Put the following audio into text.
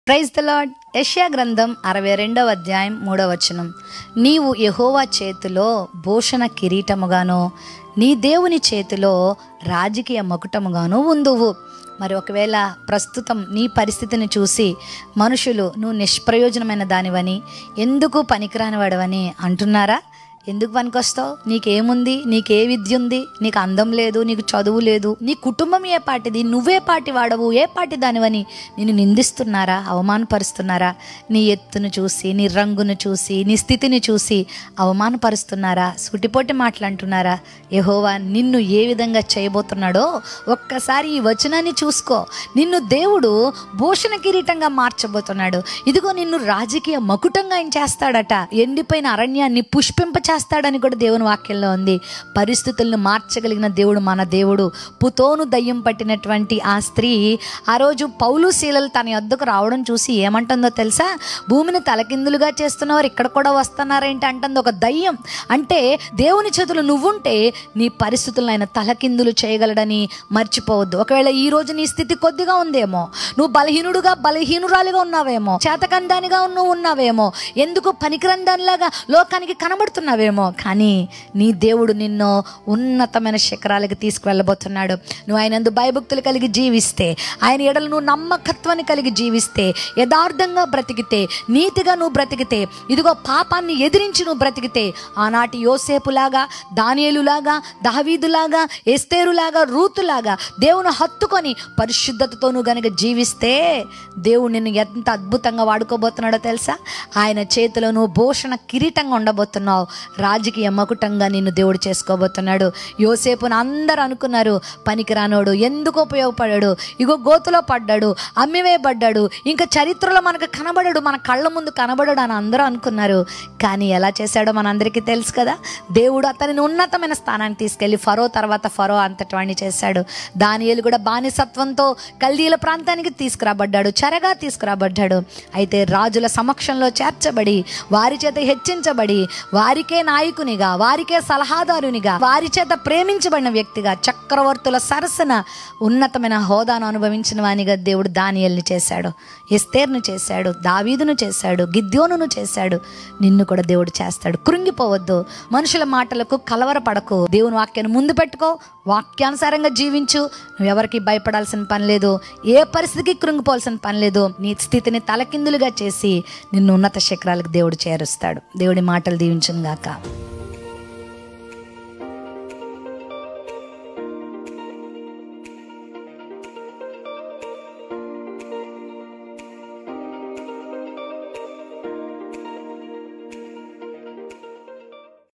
praise the lord యెషయా గ్రంథం అరవై రెండవ అధ్యాయం మూడవ వచనం నీవు యెహోవా చేతిలో భూషణ కిరీటముగాను నీ దేవుని చేతిలో రాజకీయ మకుటముగాను ఉందువు మరి ఒకవేళ ప్రస్తుతం నీ పరిస్థితిని చూసి మనుషులు నువ్వు నిష్ప్రయోజనమైన దానివని ఎందుకు పనికిరాని వాడవని అంటున్నారా ఎందుకు పనికొస్తావు నీకేముంది నీకే విద్య ఉంది నీకు అందం లేదు నీకు చదువు లేదు నీ కుటుంబం ఏ పాటిది నువ్వే పాటి వాడవు ఏ పాటి దానివని నిన్ను నిందిస్తున్నారా అవమానపరుస్తున్నారా నీ ఎత్తును చూసి నీ రంగును చూసి నీ స్థితిని చూసి అవమానపరుస్తున్నారా సుటిపోటి మాట్లాంటున్నారా యహోవా నిన్ను ఏ విధంగా చేయబోతున్నాడో ఒక్కసారి ఈ వచనాన్ని చూసుకో నిన్ను దేవుడు భూషణ కిరీటంగా మార్చబోతున్నాడు ఇదిగో నిన్ను రాజకీయ మకుటంగా ఆయన చేస్తాడట ఎండిపోయిన అరణ్యాన్ని పుష్పింప చేస్తాడని కూడా దేవుని వాక్యంలో ఉంది పరిస్థితులను మార్చగలిగిన దేవుడు మన దేవుడు పుతోను దయ్యం పట్టినటువంటి ఆ స్త్రీ ఆ రోజు పౌలు శీలలు తన యొద్దకు రావడం చూసి ఏమంటుందో తెలుసా భూమిని తలకిందులుగా చేస్తున్నవారు ఇక్కడ కూడా వస్తున్నారేంటి అంటుంది ఒక దయ్యం అంటే దేవుని చేతులు నువ్వుంటే నీ పరిస్థితులను ఆయన తలకిందులు చేయగలడని మర్చిపోవద్దు ఒకవేళ ఈ రోజు నీ స్థితి కొద్దిగా ఉందేమో నువ్వు బలహీనుడుగా బలహీనురాలిగా ఉన్నావేమో చేతకందానిగా నువ్వు ఉన్నావేమో ఎందుకు పనికిరందానిలాగా లోకానికి కనబడుతున్నావేమో కానీ నీ దేవుడు నిన్ను ఉన్నతమైన శిఖరాలకు తీసుకువెళ్ళబోతున్నాడు నువ్వు ఆయనందు భయభక్తులు కలిగి జీవిస్తే ఆయన ఎడలు నువ్వు నమ్మకత్వాన్ని కలిగి జీవిస్తే యథార్థంగా బ్రతికితే నీతిగా నువ్వు బ్రతికితే ఇదిగో పాపాన్ని ఎదిరించి నువ్వు బ్రతికితే ఆనాటి యోసేపులాగా దానియేలులాగా దావీదులాగా ఎస్తేరులాగా రూతులాగా దేవుని హత్తుకొని పరిశుద్ధతతో నువ్వు గనుక జీవిస్తే దేవుడు నిన్ను ఎంత అద్భుతంగా వాడుకోబోతున్నాడో తెలుసా ఆయన చేతిలో నువ్వు భూషణ కిరీటంగా ఉండబోతున్నావు రాజకీయ మకుటంగా నిన్ను దేవుడు చేసుకోబోతున్నాడు యోసేపును అందరూ అనుకున్నారు పనికిరానోడు ఎందుకు ఉపయోగపడాడు ఇగో గోతులో పడ్డాడు అమ్మివేయబడ్డాడు ఇంకా చరిత్రలో మనకు కనబడడు మన కళ్ళ ముందు కనబడడు అని అందరూ అనుకున్నారు కానీ ఎలా చేశాడో మనందరికీ తెలుసు కదా దేవుడు అతనిని ఉన్నతమైన స్థానానికి తీసుకెళ్లి ఫరో తర్వాత ఫరో అంతటి వాడిని చేశాడు దానియేలు కూడా బానిసత్వంతో కల్దీల ప్రాంతానికి తీసుకురాబడ్డాడు చెరగా తీసుకురాబడ్డాడు అయితే రాజుల సమక్షంలో చేర్చబడి వారి చేత హెచ్చించబడి వారికే నాయకునిగా వారికే సలహాదారునిగా వారి చేత ప్రేమించబడిన వ్యక్తిగా చక్రవర్తుల సరసన ఉన్నతమైన హోదాను అనుభవించిన వానిగా దేవుడు దానియల్ని చేశాడు ఎస్తేర్ను చేశాడు దావీదును చేశాడు గిద్యోనును చేశాడు నిన్ను కూడా దేవుడు చేస్తాడు కృంగిపోవద్దు మనుషుల మాటలకు కలవరపడకు దేవుని వాక్యాన్ని ముందు పెట్టుకో వాక్యానుసారంగా జీవించు నువ్వు ఎవరికి భయపడాల్సిన పని లేదు ఏ పరిస్థితికి కృంగిపోవాల్సిన పని లేదు నీ స్థితిని తలకిందులుగా చేసి నిన్ను ఉన్నత శిఖరాలకు దేవుడు చేరుస్తాడు దేవుడి మాటలు దీవించును గాక